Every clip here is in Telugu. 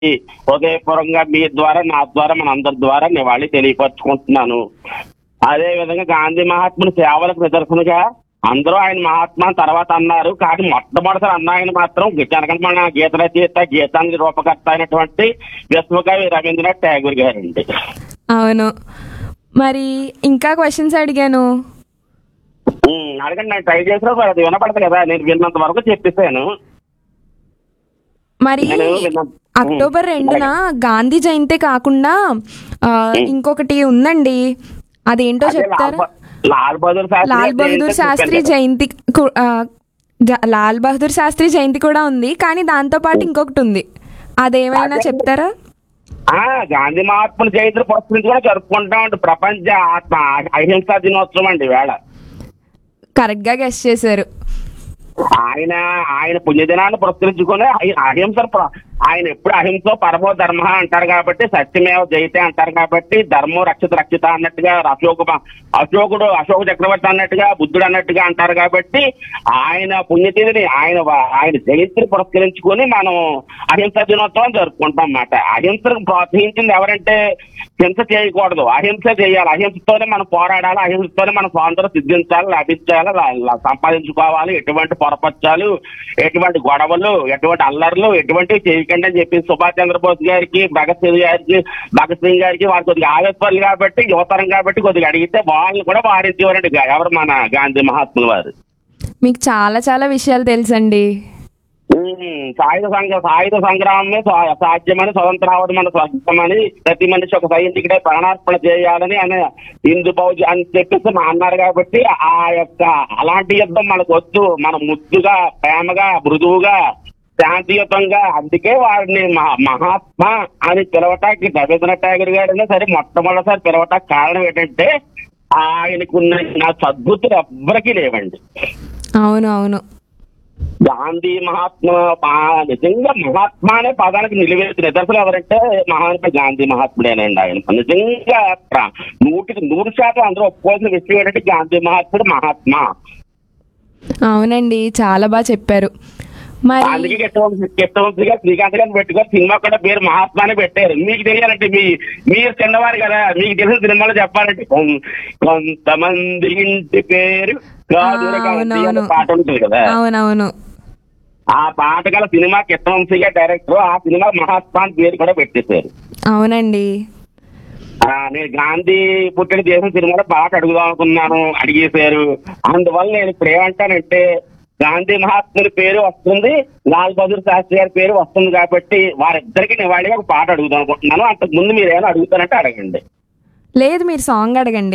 హృదయపూర్వకంగా మీ ద్వారా నా ద్వారా మన అందరి ద్వారా నివాళి తెలియపరచుకుంటున్నాను అదే విధంగా గాంధీ మహాత్ముని సేవలకు నిదర్శనగా అందరూ ఆయన మహాత్మా తర్వాత అన్నారు కానీ మొట్టమొదటిసారి అన్న ఆయన మాత్రం జనగణమన గీత రచయిత గీతాంజలి రూపకర్త అయినటువంటి విశ్వకవి రవీంద్రనాథ్ ఠాగూర్ గారండి అవును మరి ఇంకా క్వశ్చన్స్ అడిగాను ఉమ్, అడగండి నేను ట్రై చేసినా సరే అది వినపడదు కదా నేను విన్నంత వరకు చెప్పేశాను మరి నేను విన్నాను. అక్టోబర్ రెండున గాంధీ జయంతి కాకుండా ఆ, ఇంకొకటి ఉందండి అదేంటో అదే చెప్తారా లాల్ బహ- లాల్ బహదూర్ శాస్త్రి లాల్ బహదూర్ జయంతి శాస్త్రి చెప్పాను. జయంతి కు- ఆ, జ- లాల్ బహదూర్ శాస్త్రి జయంతి కూడా ఉంది కానీ దాంతో పాటు ఇంకొకటి ఉంది అదేమైనా అదే. చెప్తారా ఆ గాంధీ మహాత్ముని జయంతిని పురస్కరించి జరుపుకుంటామండి ప్రపంచ ఆత్మ అహింసా దినోత్సవం అండి వేళ కరెక్ట్ గా గెస్ట్ చేశారు ఆయన ఆయన పుణ్యదినాన్ని పురస్కరించుకొని అహి- అహింస ప్ర- ఆయన ఎప్పుడు అహింస పరమో ధర్మ అంటారు కాబట్టి సత్యమేవ జయితే అంటారు కాబట్టి ధర్మం రక్షిత రక్షిత అన్నట్టుగా అశోక అశోకుడు అశోక చక్రవర్తి అన్నట్టుగా బుద్ధుడు అన్నట్టుగా అంటారు కాబట్టి ఆయన పుణ్యతిథిని ఆయన వ- ఆయన జయంతిని పురస్కరించుకొని మనం అహింస దినోత్సవం జరుపుకుంటాం అన్నమాట అహింసను ప్రోత్సహించింది ఎవరంటే హింస చేయకూడదు అహింస చేయాలి అహింసతోనే మనం పోరాడాలి అహింసతోనే మన స్వాతంత్రం సిద్ధించాలి లభించాలి ల- ల- సంపాదించుకోవాలి ఎటువంటి పొరపచ్చాలు ఎటువంటి గొడవలు ఎటువంటి అల్లర్లు ఎటువంటివి చేయకండి అని చెప్పి సుభాష్ చంద్రబోస్ గారికి భగత్ సింగ్ గారికి భగత్ సింగ్ గారికి వారు కొద్దిగా ఆవేశపరులు కాబట్టి యువతరం కాబట్టి కొద్దిగా అడిగితే వాళ్ళు కూడా వారించేవారండి ఎవరు మన గాంధీ మహాత్ములు వారు మీకు చాలా చాలా విషయాలు తెలుసండి ఉమ్, సాయుధ సంఘ సాయుధ సంగ్రామమే సా- సాధ్యమని స్వతంత్రావడం మన స్వర్గమని ప్రతి మనిషి ఒక సైనికుడే ప్రాణార్పణ చేయాలని అని హిందూ ఫౌజ్ అని చెప్పేసి మా అన్నారు కాబట్టి ఆ యొక్క అలాంటి యుద్ధం మనకు వద్దు మన ముద్దుగా ప్రేమగా మృదువుగా శాంతియుతంగా అందుకే వారిని మహా- మహాత్మా అని పిలవటానికి రవీంద్రనాథ్ ఠాగూర్ గారిని సరే మొట్టమొదటిసారి పిలవటానికి కారణం ఏంటంటే ఆయనకున్న నా సద్బుద్ధులు ఎవ్వరికీ లేవండి అవును అవును గాంధీ మహాత్మా పా- నిజంగా మహాత్మా అనే పదానికి నిలువెత్తు నిదర్శనం ఎవరంటే మహాత్మా గాంధీ మహాత్ముడేనండి ఆయన నిజంగా ప్ర- నూటికి నూరు శాతం అందరూ ఒప్పుకోవాల్సిన విషయం ఏంటంటే గాంధీ మహాత్ముడు మహాత్మా అవునండి చాలా బాగా చెప్పారు మరి అందుకే కెట్టవంశీ కెట్టవంశీగా శ్రీకాంత్ గారిని పెట్టుకొని సినిమా కూడా పేరు మహాత్మానే పెట్టారు మీకు తెలియాలంటే మీ మీరు చిన్నవారు కదా మీకు తెలిసిన సినిమాలో చెప్పాలంటే కొం- కొంతమంది ఇంటి పేరు కాదు ఆ, అవునవును. అనే పాట ఉంటుంది కదా అవునవును ఆ పాట గల సినిమా కిట్టవంశీగా డైరెక్టర్ ఆ సినిమా మహాత్మా అని పేరు కూడా పెట్టేశారు అవునండి ఆ, నేను గాంధీ పుట్టిన దేశం సినిమాలో పాట అడుగుదాం అనుకున్నాను అడిగేశారు అందువల్ల నేను ఇప్పుడు ఏమంటానంటే గాంధీ మహాత్ముడి పేరు వస్తుంది లాల్ బహదూర్ శాస్త్రి గారి పేరు వస్తుంది కాబట్టి వారిద్దరికి నివాళిగా ఒక పాట అడుగుదాం అనుకుంటున్నాను అంతకు ముందు మీరు ఏమైనా అడుగుతారంటే అడగండి లేదు మీరు సాంగ్ అడగండి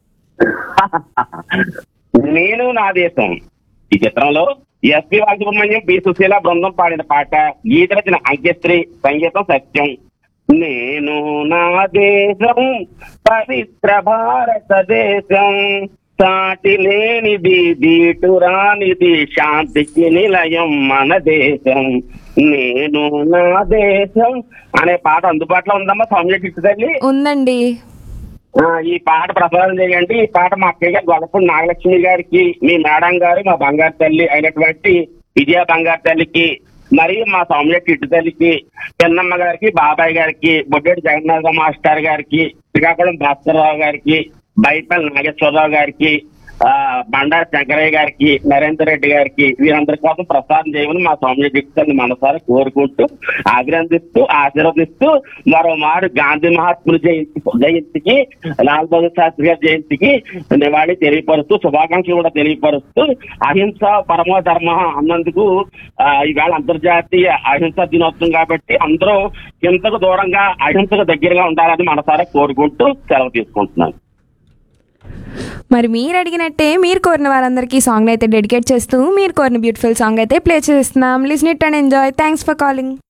నేను నా దేశం ఈ చిత్రంలో ఎస్పి బాలసుబ్రహ్మణ్యం బి సుశీల బృందం పాడిన పాట గీత రచన అంత్యశ్రీ సంగీతం సత్యం నేను నా దేశం పవిత్ర భారతదేశం సాటి లేనిది దీటు రానిది శాంతికి నిలయం మన దేశం నేను నా దేశం అనే పాట అందుబాటులో ఉందమ్మా సౌమ్య కిట్టు తల్లి ఉందండి ఆ, ఈ పాట ప్రసారం చేయండి ఈ పాట మా అక్కయ్య గారు గొల్లపూడి నాగలక్ష్మి గారికి మీ మేడం గారు మా బంగారు తల్లి అయినటువంటి విజయ బంగారు తల్లికి మరియు మా సౌమ్య కిట్టు తల్లికి చిన్నమ్మ గారికి బాబాయ్ గారికి బొడ్డేటి జగన్నాథ మాస్టర్ గారికి శ్రీకాకుళం భాస్కర్రావు గారికి బైపల్ నాగేశ్వరరావు గారికి ఆ, బండారు శంకరయ్య గారికి నరేందర్ రెడ్డి గారికి వీరందరి కోసం ప్రసారం చేయమని మా సౌమ్య కిట్టు మనసారా కోరుకుంటూ అభినందిస్తూ ఆశీర్వదిస్తూ మరో మారు గాంధీ మహాత్ముల జయంతి జయంతికి లాల్ బహదూర్ శాస్త్రి గారి జయంతికి నివాళి తెలియపరుస్తూ శుభాకాంక్షలు కూడా తెలియపరుస్తూ అహింస పరమో ధర్మ అన్నందుకు ఆ, ఈవేళ అంతర్జాతీయ అహింస దినోత్సవం కాబట్టి అందరూ హింసకు దూరంగా అహింసకు దగ్గరగా ఉండాలని మనసారా కోరుకుంటూ సెలవు తీసుకుంటున్నాను మరి మీరు అడిగినట్టే మీరు కోరిన వారందరికీ సాంగ్ అయితే డెడికేట్ చేస్తూ మీరు కోరిన బ్యూటిఫుల్ సాంగ్ అయితే ప్లే చేస్తున్నాం listen it and enjoy thanks for calling